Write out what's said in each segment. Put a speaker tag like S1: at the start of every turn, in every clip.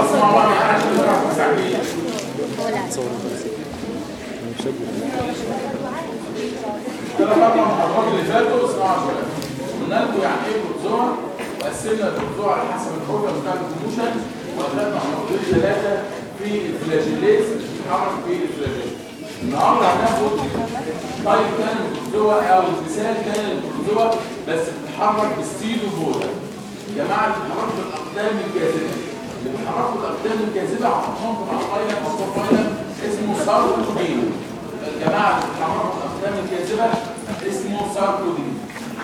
S1: خلاص مع بعض عشان نعرف ساعتين ثلاث اربع محاضرات اللي فاتوا اسمعوا شويه قلنا لكم يعني ايه بروتوزوا وقسمنا البروتوزوا على حسب الحركه بتاعت الكوموشن واخدنا محاضرتين ثلاثه في الفلاجيليز بتتحرك في الفلاجيل النهارده هناخد طيب كان البروتوزوا او مثال كان البروتوزوا بس بتتحرك بالسيدو بولا يا جماعه بتتحرك بالاقدام الجاذبه اللي بيتحركوا بالاقدام الجاذبه عطاهم مع الفاينل او فاينل اسمه ساركودين الجماعه اللي بيتحركوا بالاقدام الجاذبه اسمه ساركودين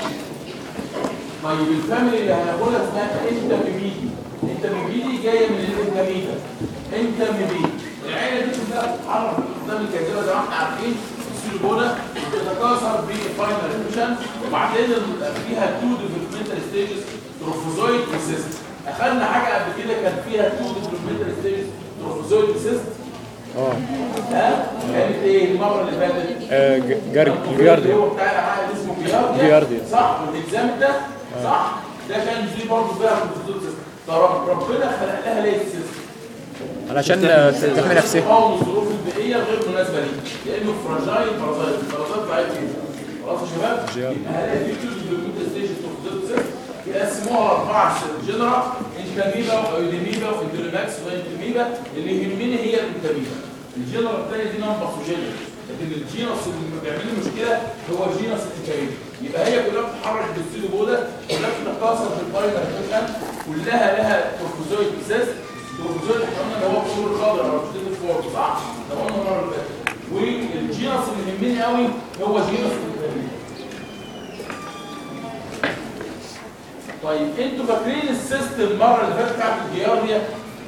S1: طيب الفاميلي اللي هناخدها اسمها انت ميميدي انت ميميدي جايه من الانتاميدا انت ميميدي العيله دي كلها بتتحرك بالاقدام الجاذبه زي ما احنا عارفين السيلوبونا بتتكاثر بالفاينل ريفيشن وبعدين ال- فيها تو ديفلوبمنتال ستيجز تروفوزويد وسيست اخذنا حاجه قبل كده كان فيها تو ديفلوبمنتال ستيجز تروفوزويد وسيست
S2: اه
S1: ها كانت ايه المره اللي فاتت
S2: آه، ج- جار- جياردي
S1: هو بتاع العقل اسمه جيارديا
S2: جيارديا.
S1: صح والاكزام ده صح ده كان دي برضه فيها تروفوزويد سيست طب ربنا خلق لها ليه السيست
S2: علشان آه، تحمي نفسها
S1: اه الظروف البيئيه غير مناسبه ليه لانه فراجايل بارازايت البارازايت ضعيف جدا خلاص يا شباب
S2: جيار.
S1: يبقى هلاقي في تو ديفلوبمنت ستيج اوف يقسموها اربعه جنرا انتاميبا وايوديميبا واندوليماكس وانتاميبا اللي يهمني هي الانتاميبا الجنرا الثانيه دي نون باثوجينيك لكن الجينوس اللي بيعمل لي مشكله هو جينوس الانتاميبا يبقى هي كلها بتتحرك بالسيلو بودا كلها بتتكاثر في الفايبر كلها لها تروفوزويد سيست البروفيسور احنا قلنا اللي هو الطول الخضراء او الشديد الفور صح؟ ده قلنا المره اللي فاتت والجينس اللي يهمني قوي هو جينس الفيتامين طيب انتوا فاكرين السيستم المره اللي فاتت بتاعت الجيارديا؟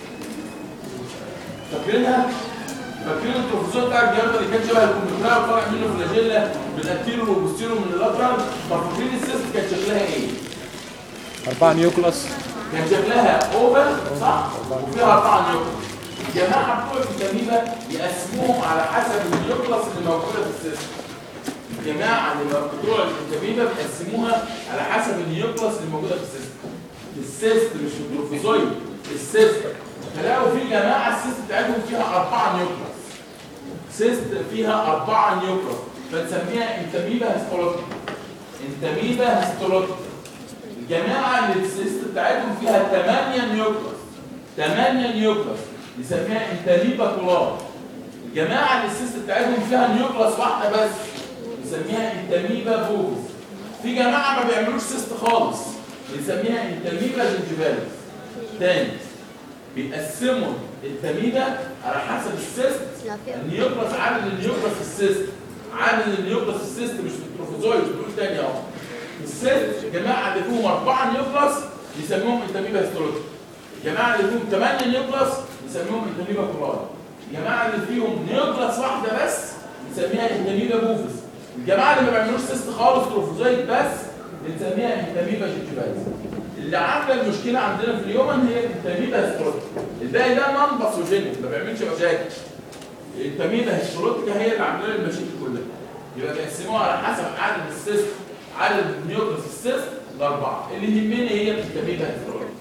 S1: فاكرينها؟ فاكرين البروفيسور بتاع الجيارديا اللي كان شبه الكمبيوتر وطالع منه فلاجيلا بالانتيرو وبوستيرو من اللاترال طب فاكرين السيستم كانت شكلها ايه؟
S2: أربعة نيوكلاس
S1: كان شكلها اوفر صح وفيها اربعه نيوكلاس الجماعه بتوع الفيتامينة يقسموهم على حسب النيوكلاس اللي موجوده في السيستم الجماعه اللي بتوع الفيتامينة بيقسموها على حسب النيوكلاس اللي موجوده في السيستم السيست مش في البروفيزويد السيست تلاقوا في جماعه السيست بتاعتهم فيها اربعه نيوكلاس سيست فيها اربعه نيوكلاس فنسميها انتاميبا هيستولوتيك انتاميبا هيستولوتيك الجماعة اللي السيست بتاعتهم فيها 8 نيوكلاس 8 نيوكلاس نسميها انتاميبا كولار الجماعة اللي السيست بتاعتهم فيها نيوكلاس واحدة بس نسميها انتاميبا بوبس في جماعة ما بيعملوش سيست خالص نسميها انتاميبا جنجيفاليس تاني بيقسموا التاميبا على حسب السيست النيوكلاس عدد النيوكلاس في السيست عدد النيوكلاس في السيست مش في التروفوزويد بيقول تاني اهو الست الجماعه اللي فيهم اربعه نيوكلاس يسموهم انتاميبا هيستولوجي الجماعه اللي فيهم ثمانيه نيوكلاس يسموهم انتاميبا كولار الجماعه اللي فيهم نيوكلاس واحده بس نسميها انتاميبا بوفس الجماعه اللي ما بيعملوش سيست خالص تروفوزويد بس بنسميها انتاميبا جيجيفايز اللي عامله المشكله عندنا في اليومن هي الانتاميبا هيستولوجي الباقي ده نون باثوجينيك ما بيعملش مشاكل الانتاميبا هيستولوجيكا هي اللي عامله لنا المشاكل كلها يبقى بيقسموها على حسب عدد السيست عدد النيوكلس السيست الأربعة اللي يهمني هي التميمة هيسترولوجيا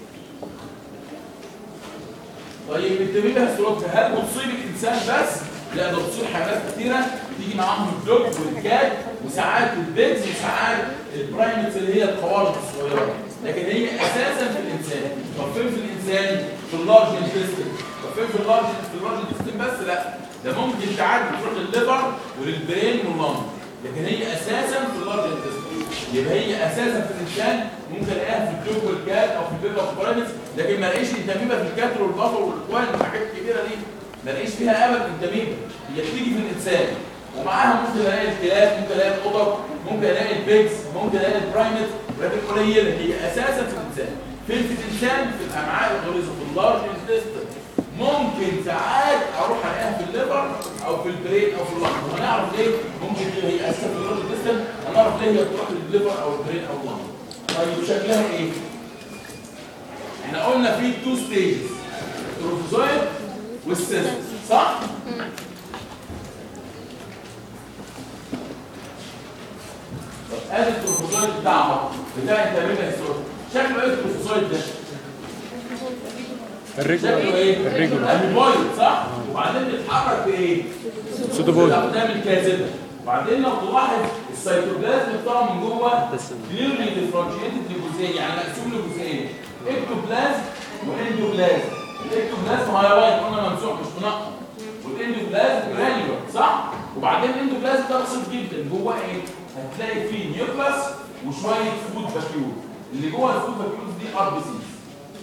S1: طيب التميمة هيسترولوجيا هل بتصيب الإنسان بس؟ لا ده بتصيب حيوانات كتيرة تيجي معاهم الدوج والكات وساعات البيتز وساعات البرايمتس اللي هي القوارض الصغيرة لكن هي أساسا في الإنسان طب فين في الإنسان؟ في اللارج انتستين طب فين في اللارج في اللارج انتستين بس؟ لا ده ممكن تعدي تروح للليفر وللبرين واللنج لكن هي اساسا في اللارج انتستين يبقى هي اساسا في الانسان ممكن الاقيها في الدوب والكات او في البيبا والبرامتس لكن ما الاقيش انتاميبا في الكاتر والبطر والاكوان والحاجات الكبيره دي ما الاقيش فيها ابدا انتاميبا هي بتيجي في الانسان ومعاها ممكن الاقي الكلاب ممكن الاقي القطط ممكن الاقي البيجز ممكن الاقي البرايمت ولكن قليله هي اساسا في الانسان فين في الانسان في الامعاء الغليظه في اللارج انتستين ممكن ساعات اروح الاقيها في الليفر او في البرين او في اللنج وهنعرف ليه ممكن هي اساسا في اللارج انتستين هنعرف ليه هي بتروح للليفر او البرين او اللنج طيب شكلها ايه احنا قلنا في تو ستيجز التروفوزويد والسيست صح طب ادي التروفوزويد بتاعها بتاع التمرين الهيستوري شكله ايه التروفوزويد ده
S2: الريجولار
S1: شكله ايه؟
S2: الريجولار
S1: اميبويد صح؟ وبعدين بيتحرك بايه؟
S2: سودوبويد
S1: بالاقدام الكاذبه وبعدين لو تلاحظ السيتوبلازم بتاعه من جوه كليرلي ديفرنشيتد لجزئين يعني مقسوم لجزئين اكتوبلازم واندوبلازم الاكتوبلازم هايلايت قلنا ممسوح مش منقط والاندوبلازم جرانيولار صح؟ وبعدين الاندوبلازم ده بسيط جدا جوه ايه؟ هتلاقي فيه نيوكلاس وشويه فود فاكيول اللي جوه الفود فاكيول دي ار بي سيز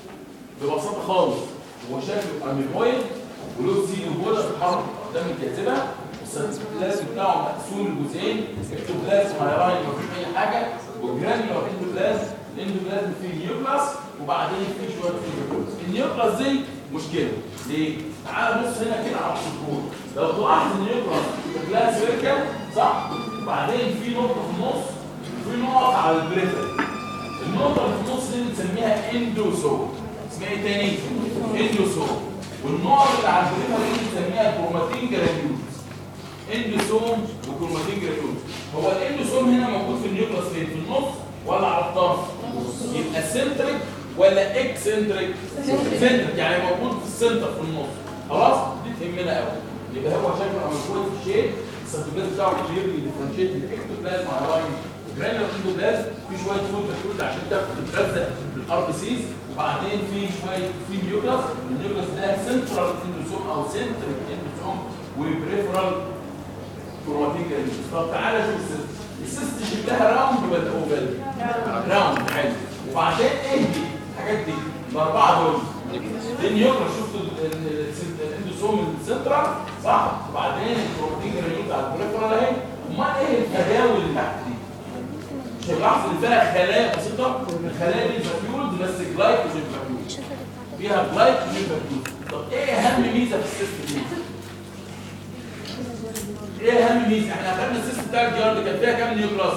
S1: ببساطه خالص هو شكله اميبويد وله سيل وبولا بتتحرك قدام الجاذبه السيتوبلازم بتاعه مقسوم لجزئين اكتوبلازم هيراين مفيش اي حاجه وجرانيولار اندوبلازم الاندوبلازم فيه نيوكلاس وبعدين فيه شويه فيبروز النيوكلاس دي مشكله ليه؟ تعال بص هنا كده على السطور لو تلاحظ النيوكلاس شكلها سيركل صح؟ وبعدين في نقطه في النص وفي نقط على البريفري النقطة اللي في النص دي بنسميها اندوسوم اسمها ايه تاني؟ اندوسوم والنقط اللي على البريفة دي بنسميها كروماتين جرانيولز اندوسوم وكروماتين جرانيولز هو الاندوسوم هنا موجود في النيوكلاس فين؟ في النص ولا على الطرف؟ يبقى سنتريك ولا اكسنتريك؟ سنتريك يعني موجود في السنتر في النص خلاص؟ دي تهمنا قوي يبقى هو شكله موجود في الشيء السيتوبلازم بتاعه كليرلي ديفرنشيت الاكتوبلازم على جرانيولار اندوبلازم في شويه فود فاكتورز عشان تاخد تتغذى بالار بي سيز وبعدين في شويه في نيوكلاس النيوكلاس ده سنترال اندوسوم او سنترال اندوسوم وبريفرال كروماتين جرانيولز طب تعالى شوف السيست السيست شكلها راوند ولا اوفال؟ راوند حلو وبعدين ايه دي؟ الحاجات دي الاربعه دول النيوكلاس شفت الاندوسوم السنترال صح؟ وبعدين الكروماتين جرانيولز على البريفرال اهي امال ايه التداول اللي تحت دي؟ مش هيلاحظ ان فيها خلايا بسيطه الخلايا دي فاكيولز بس جلايكوجين فاكيولز فيها جلايكوجين فاكيولز طب ايه اهم ميزه في السيستم دي؟ ايه اهم ميزه؟ احنا اخدنا السيستم بتاع الجيارد كان فيها كام نيوكلاس؟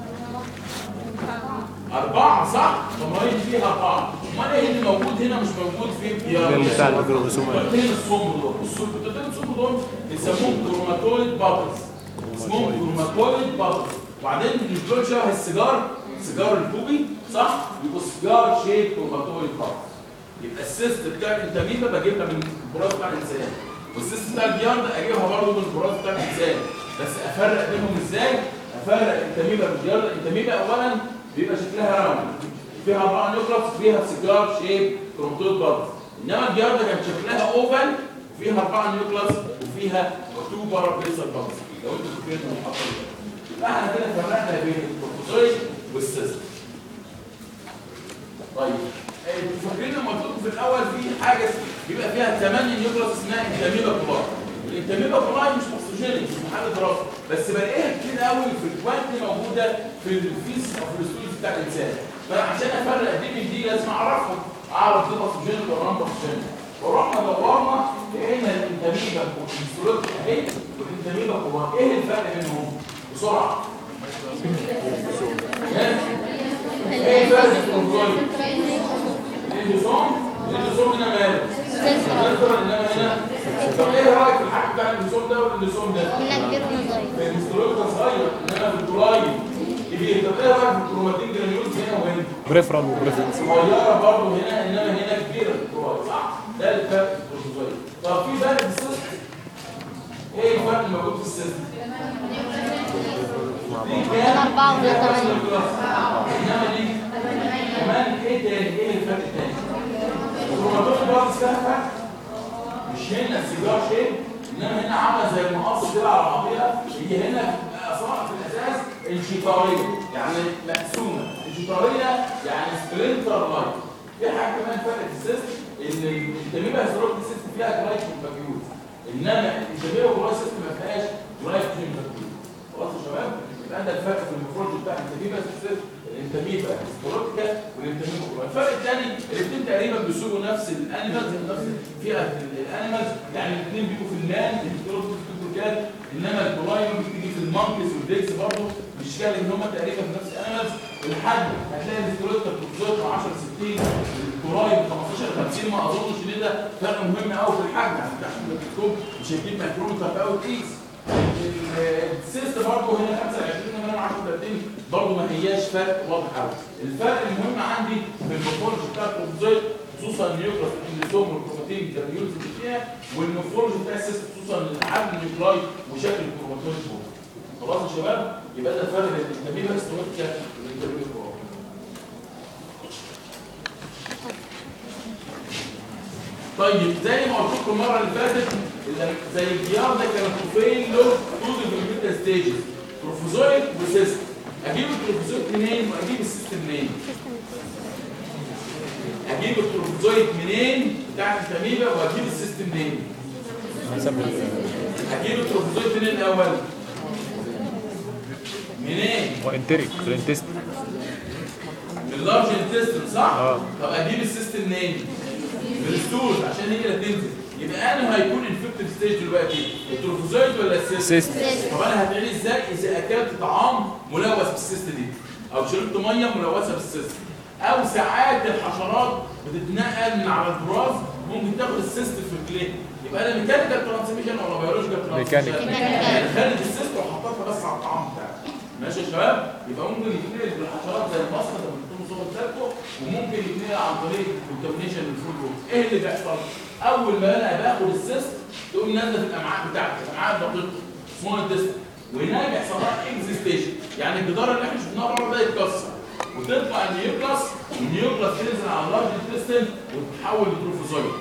S1: أربعة صح؟ طب ما هي فيها أربعة، أمال إيه اللي موجود هنا مش موجود في الجيارد؟
S2: اللي بتاع الجروموسوم.
S1: البطين الصم دول، البطين الصم دول بيسموهم كروماتويد بابلز اسمهم كروماتويد بابلز وبعدين مش دول شبه السيجار سيجار الكوبي صح يبقوا سيجار شيب كروماتويد بابلز يبقى السيست بتاع الانتاميبا بجيبها من البراز بتاع الانسان والسيست بتاع الجيارد اجيبها برضه من البراز بتاع الانسان بس افرق بينهم ازاي؟ افرق الانتاميبا من الجيارد الانتاميبا اولا بيبقى شكلها راوند فيها أربعة نيوكلاس فيها سيجار شيب كروماتويد بابلز انما الجيارد كان شكلها اوفال وفيها أربعة نيوكلاس وفيها تو بارابيسال بابلز لو انتوا فاكرين المحطة دي يبقى احنا كده فرقنا بين البروتوزويد والسيست طيب آه، انتوا فاكرين لما قلت لكم في الاول في حاجه بيبقى فيها 8 نيوكلاس اسمها انتاميبا كولاي الانتاميبا كولاي مش باثوجينيك مش محل دراسه بس بلاقيها كتير قوي في الكوانت موجوده في الفيس او في الستولز بتاع الانسان فانا عشان افرق دي من دي لازم اعرفهم اعرف دي باثوجينيك ولا نون باثوجينيك ورحنا دورنا لقينا الانتاميبا والانسولوت اهي والانتاميبا كولاي ايه الفرق بينهم بسرعه ايه الفرق بين الاندوسوم الاندوسوم هنا ماله سنترال انما هنا طب ايه رايك في الحاجه بتاع الاندوسوم ده والاندوسوم ده
S3: هنا كبير وهنا صغير
S1: في الاسترويد ده صغير انما في الكولاي كبير طب ايه رايك في الكروماتين جرانيولز هنا وهنا
S2: بريفرال وبريفرال
S1: صغيره برضه هنا انما هنا كبيره في الكولاي صح ده الفرق في البروتوزويد طب في فرق في السيستم ايه الفرق اللي موجود في السيستم دي كام؟
S3: هنا أربعة وهنا
S1: دي كام
S3: تمانية.
S1: نيوكلاس؟ انما دي كمان ايه تاني ايه الفرق التاني الكروماتين برضه فيها فرق مش هنا السيجار شيء انما هنا عامله زي المقص كده على بعضيها هي هنا اصلا في الاساس انشطاريه يعني مقسومه انشطاريه يعني سبلنتر لايت في حاجه كمان فرق في السيستم ان الانتاميبا هيستروك سيستم فيها جلايكوجين فاكيوز انما الانتاميبا جلايكوجين سيستم ما فيهاش جلايكوجين فاكيوز خلاص يا شباب يبقى ده الفرق في المفروض بتاع الانتاميبا سيستم الانتاميبا هيستروكا والانتاميبا جلايكوجين الفرق الثاني الاثنين تقريبا بيسوقوا نفس الانيمالز نفس فئه الانيمالز يعني الاثنين بيبقوا في المان الهيستروكا الكات انما البولايون بتيجي في المانكس والديكس برضه مش كده ان هم تقريبا في نفس الانيمالز الحد هتلاقي الاسترويد بتوصل 10 60 الكوراي 15 50 ما اظنش ان ده فرق مهم قوي في الحجم يعني انت عشان تكتب مش هتجيب مايكرومتر قوي تقيس السيست برضه هنا 25 انما 10 30 برضه ما هياش فرق واضح قوي الفرق المهم عندي في المورفولوجي بتاع الكروموزوم خصوصا النيوكلاس الاندوسوم والكروماتين جرانيولز اللي فيها والمورفولوجي بتاع السيست خصوصا حجم النيوكلاي وشكل الكروماتين فوق خلاص يا شباب يبقى ده الفرق بين التميمه ستوماتيكا والانترميديت طيب زي ما قلت لكم المره اللي فاتت اللي زي الجيار ده كان طوفين له تو ديفلوبمنتال ستيجز بروفوزويد وسيست اجيب البروفوزويد منين واجيب السيست منين اجيب البروفوزويد منين بتاع التميمه واجيب السيست منين
S2: حسب
S1: اجيب البروفوزويد منين الاول منين
S2: وانتريك في الانتست
S1: من اللارج انتستين صح
S2: آه.
S1: طب اجيب السيست منين من الستول عشان هي اللي تنزل يبقى انا هيكون انفكتد ستيج دلوقتي التروفوزويد ولا السيست
S2: سيست
S1: طب انا هتعمل ازاي اذا اكلت طعام ملوث بالسيست دي او شربت ميه ملوثه بالسيست او ساعات الحشرات بتتنقل من على البراز ممكن تاخد السيست في رجليها يبقى انا ميكانيكال ترانسميشن ولا بيولوجيكال ترانسميشن
S2: ميكانيكال.
S1: يعني خدت السيست وحطيتها بس على الطعام بتاعي ماشي يا شباب يبقى ممكن يتنقل بالحشرات زي البصله زي ما بتكونوا صور بتاعتكم وممكن يتنقل عن طريق الكونتامينيشن للفود ووتر ايه اللي بيحصل اول ما انا باخد السيست تقوم نازله في الامعاء بتاعتي الامعاء الدقيقه سمول انتست وهناك بيحصل لها اكزيستيشن يعني الجدار اللي احنا شفناه بره ده يتكسر وتطلع النيوكلاس والنيوكلاس تنزل على اللارج انتستين وتتحول لتروفوزويد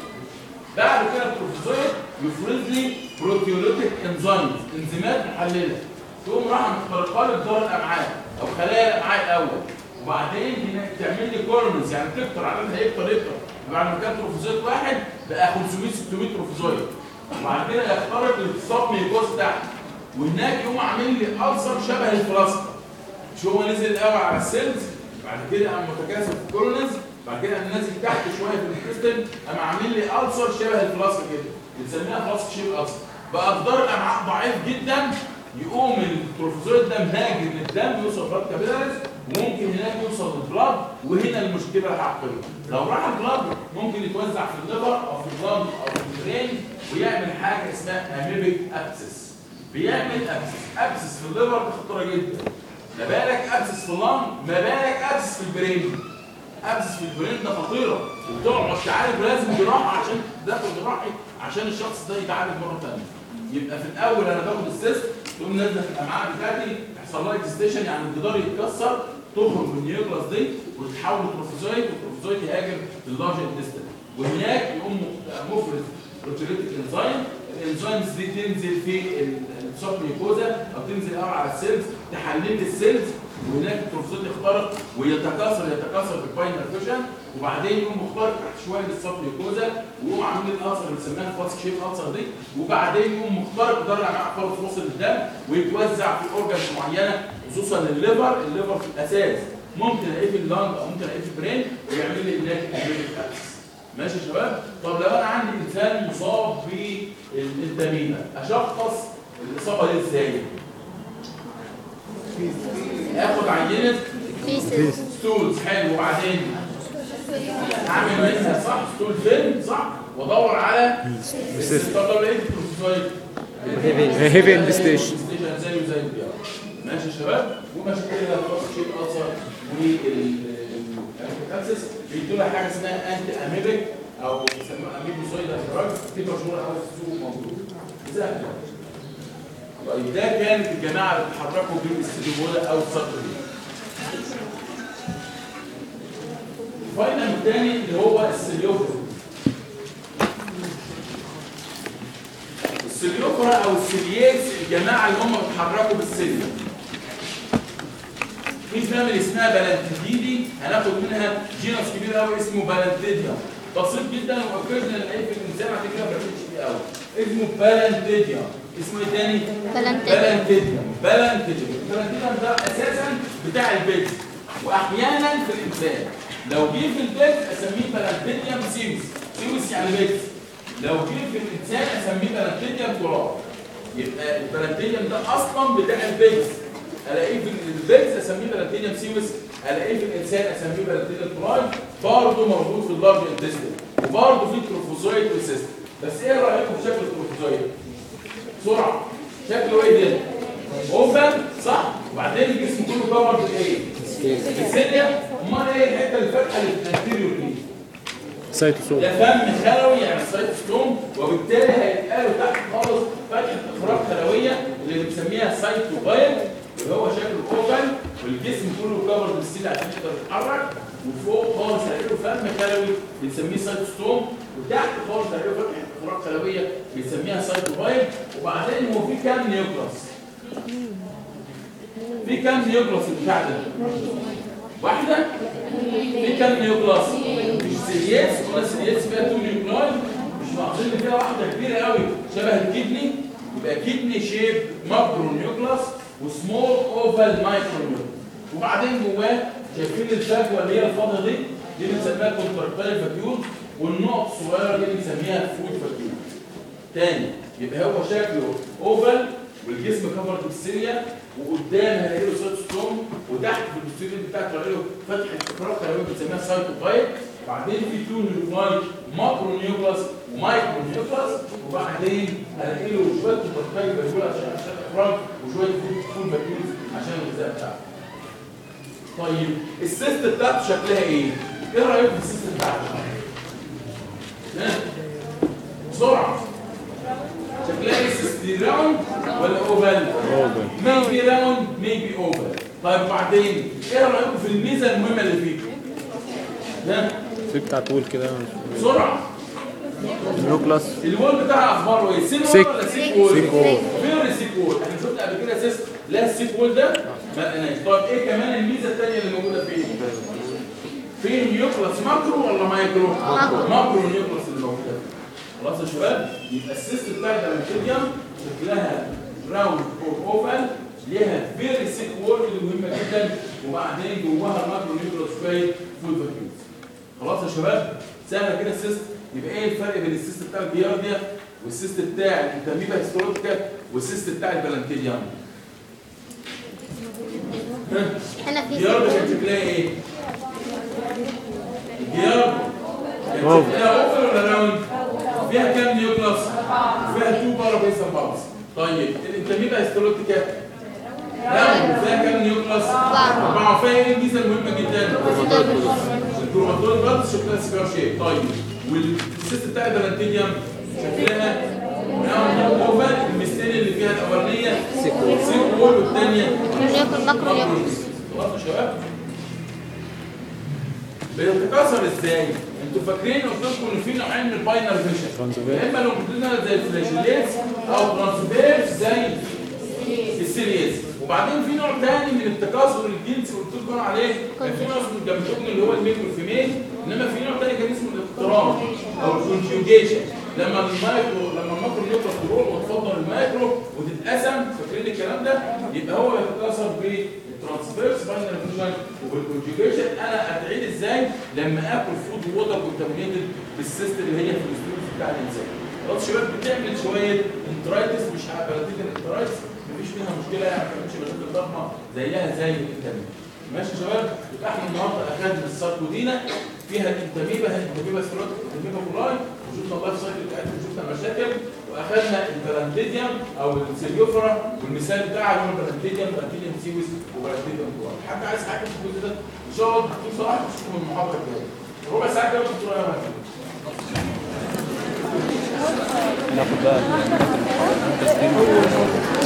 S1: بعد كده البروفيزويد يفرز لي بروتيوليتيك انزيمز انزيمات محلله تقوم راح مخترقه لي جدار الامعاء او خلايا الامعاء الاول وبعدين هنا تعمل لي كورنز يعني تكتر عددها يكتر يكتر بعد ما كان بروفيزويد واحد بقى 500 600 بروفيزويد وبعد كده يخترق الصاب ميكوز تحت وهناك يقوم عامل لي ألسر شبه الفلاسكا مش هو نزل الاول على السيلز بعد كده قام متكاثر في الكولونز بعد كده قام نازل تحت شويه في الكريستال قام عامل لي ألسر شبه الفلاسكا كده بنسميها فلاسك شيب ألسر بقى جدار الامعاء ضعيف جدا يقوم التروفوزويد ده مهاجر للدم يوصل بلاد كابيلاريز وممكن هناك يوصل للبلاد وهنا المشكله الحقيقيه لو راح البلاد ممكن يتوزع في الليفر او في البلاد او في البرين ويعمل حاجه اسمها اميبيك ابسس بيعمل ابسس ابسس في الليفر دي خطيره جدا ما بالك ابسس في اللنج ما بالك ابسس في البرين ابسس في البرين ده خطيره وبتقعد تعالج ولازم جراحه عشان تدخل جراحي عشان الشخص ده يتعالج مره ثانيه يبقى في الاول انا باخد السيست تقوم نازله في الامعاء بتاعتي يحصل لها اكستيشن يعني الجدار يتكسر تخرج من النيوكلاس دي وتتحول لتروفوزويد والتروفوزويد يهاجر لللارج انتستين وهناك يقوم مفرز بروتيوليتيك انزيم الانزيمز دي تنزل في السوب ميكوزا او تنزل الاول على السيلز تحلل لي السيلز وهناك التروفوزويد يخترق ويتكاثر يتكاثر بالباينر فيشن وبعدين يقوم مخترق تحت شويه للسوب ميكوزا ويقوم عامل لي الالسر اللي بنسميها الفاسك شيب الالسر دي وبعدين يقوم مخترق جدار الامعاء خالص وصل للدم ويتوزع في اورجانز معينه خصوصا الليفر الليفر في الاساس ممكن الاقيه في اللنج او ممكن الاقيه في البرين ويعمل لي هناك اميبيك ابس ماشي يا شباب طب لو انا عندي انسان مصاب بالدميمه اشخص الاصابه دي ازاي اخد عينه
S3: فيسز
S1: ستولز حلو وبعدين اعمل منها صح ستول فين صح وادور على
S2: السيست.
S1: طب لو لقيت البروفيسويد
S2: هيفي انفستيشن
S1: ستيشن زيه زي البيار ماشي يا شباب وماشي كده خلاص شيء اثر والابسس بيدوا لها حاجه اسمها انتي اميبيك او بيسموها اميبوسويد دراج دي مشهوره قوي في السوق موجوده سهله طيب ده كانت الجماعه اللي بيتحركوا بالاستديوبولا او الصقر دي الفاينل الثاني اللي هو السليوفر السليوفرا او السلياكس الجماعه اللي هم بيتحركوا بالسليا في فاميلي اسمها بلانتيدي هناخد منها جينس كبير قوي اسمه بلانتيديا بسيط جدا واوكيجنال نلاقيه في الانسان عشان كده ما بنعملش فيه قوي اسمه بلانتيديا اسمه ايه تاني؟
S3: بلانتيديا.
S1: بلانتيديا بلانتيديا البلانتيديا ده اساسا بتاع البيت واحيانا في الانسان لو جه في البيت اسميه بلانتيديا سيوس سيوس يعني بيت لو جه في الانسان اسميه بلانتيديا تراب يبقى البلانتيديا ده اصلا بتاع البيت الاقيه في البيت اسميه بلانتيديا سيوس الاقيه في الانسان اسميه بلانتيديا تراي برضه موجود في اللارج انتستين وبرضه في تروفوزويد وسيست بس ايه رايكم في شكل التروفوزويد؟ بسرعه شكله ايه ده؟ اوبن صح؟ وبعدين الجسم كله كفر بالايه؟ بالسيليا امال ايه الحته اللي فاتحه اللي في الانتيريور دي؟
S2: سايتوسوم
S1: ده فم خلوي يعني سايتوستوم وبالتالي هيتقالوا تحت خالص فتحه اخراج خلويه اللي بنسميها سايتوبايل اللي هو شكله اوفل والجسم كله كفر بالسيل عشان يقدر يتحرك وفوق خالص هيلاقوا فم خلوي بنسميه سايتوستوم وتحت خالص هيلاقوا فتحه اخراج خلويه بنسميها سايتوبايل وبعدين هو في كام نيوكلاس؟ في كام نيوكلاس البتاع ده؟ واحده في كام نيوكلاس؟ مش سيرياس ولا سيرياس فيها تو نيوكلاي مش ناقصين فيها واحده كبيره قوي شبه الكدني يبقى كدني شيب ماكرو نيوكلاس وسمول اوفال مايكرو نيوكلاس وبعدين جواه شايفين الفجوه اللي هي الفاضيه دي دي بنسميها كونتراكتايل فاكيول والنقط الصغيره دي بنسميها فود فاكيول تاني يبقى هو شكله اوفال والجسم كفر بالسيريا وقدام هلاقي له سايتوستوم وتحت في البوستيريور بتاعته هلاقي له فتحه استقرار خلويه بنسميها سايتوبايت بعدين في تو نيوكلاي ماكرو نيوكلاس ومايكرو نيوكلاس وبعدين هلاقي له شويه كونتراكتايل فاكيول عشان عشان الاخراج وشويه فود فود فاكيولز عشان الغذاء بتاعه طيب السيست بتاعته شكلها ايه؟ ايه رايك في السيست بتاعته؟ ها؟ بسرعه شكلها ايه سيست راوند ولا اوفال؟
S2: اوفل
S1: ميبي راوند ميبي اوفال طيب بعدين ايه رايكم في الميزه المهمه اللي فيه؟ ها؟
S2: في بتاع طول كده
S1: بسرعه
S2: نيوكلاس
S1: الوول بتاعها اخباره ايه؟ سين
S2: سيك.
S1: وول ولا سيك وول؟
S2: سيك وول.
S1: فيري سيك وول احنا شفنا قبل كده سيست لا السيك وول ده ما لقيناش طيب ايه كمان الميزه الثانيه اللي موجوده فيه؟ في نيوكلاس ماكرو ولا مايكرو؟ ماكرو ماكرو نيوكلاس اللي موجوده فيه خلاص يا شباب يبقى السيست بتاع الدرماتيديوم شكلها راوند اور اوفال ليها فيري سيك وول اللي مهمه جدا وبعدين جواها الماكرو نيوكلاس شويه فود فاكيوز خلاص يا شباب سهله كده السيست يبقى ايه الفرق بين السيست بتاع الجيارديا والسيست بتاع الانتاميبا هيستولوتيكا والسيست بتاع البلانتيديوم
S3: انا في
S1: الجيارديا كان شكلها ايه؟ الجيارديا كان
S2: أوفر.
S1: شكلها اوفر ولا راوند؟ فيها كام نيوكلاس؟ فيها تو بارابيسال باوس طيب الانتاميبا هيستولوتيكا راوند وفيها كام نيوكلاس؟ أربعة فيها ايه الميزة المهمة جدا؟ الكروماتول برضه شكلها سيجار شيب طيب والسيست بتاع البلانتينيوم شكلها راوند اوفر المستين اللي فيها الاولانيه سيكول والثانيه
S3: نيوكل ماكرو نيوكل
S1: خلاص يا شباب بيتكاثر ازاي؟ انتوا فاكرين قلت لكم ان في نوعين من الباينر فيشن
S2: ترانسفير.
S1: يا اما لونجيتودينال زي الفلاجيليز او ترانسفيرس زي السيريز وبعدين في نوع تاني من التكاثر الجنسي قلت لكم عليه كان في نوع اسمه الجامتوجن اللي هو الميل والفيميل انما في نوع تاني كان اسمه الاقتران او الكونجيوجيشن لما المايكرو لما الماكرو نيوكلاس تروح وتفضل المايكرو وتتقسم فاكرين الكلام ده يبقى هو يتكاثر بالترانسفيرس باينر فيجن والكونجيوجيشن انا اتعيد ازاي لما اكل فود ووتر كونتامينيتد بالسيستم اللي هي في الستورز بتاع الانسان خلاص شباب بتعمل شويه انترايتس مش بلاتيك انترايتس مفيش فيها مشكله يعني ما بتعملش مشاكل ضخمه زيها زي الانتاميبا ماشي يا شباب يبقى احنا النهارده اخذنا الساركودينا فيها الانتاميبا الانتاميبا سترات الانتاميبا كولاي وشفنا اللايف سايكل بتاعتها وشفنا المشاكل واخذنا البلانتيديوم او السيليوفرا والمثال بتاعها اللي هو البلانتيديوم بلانتيديوم سيوس وبلانتيديوم كولاي حد عايز حاجه في الجزء ده ان شاء الله دكتور صلاح تشوفوا المحاضره الجايه ربع ساعه كده دكتور ايمن
S2: ناخد بقى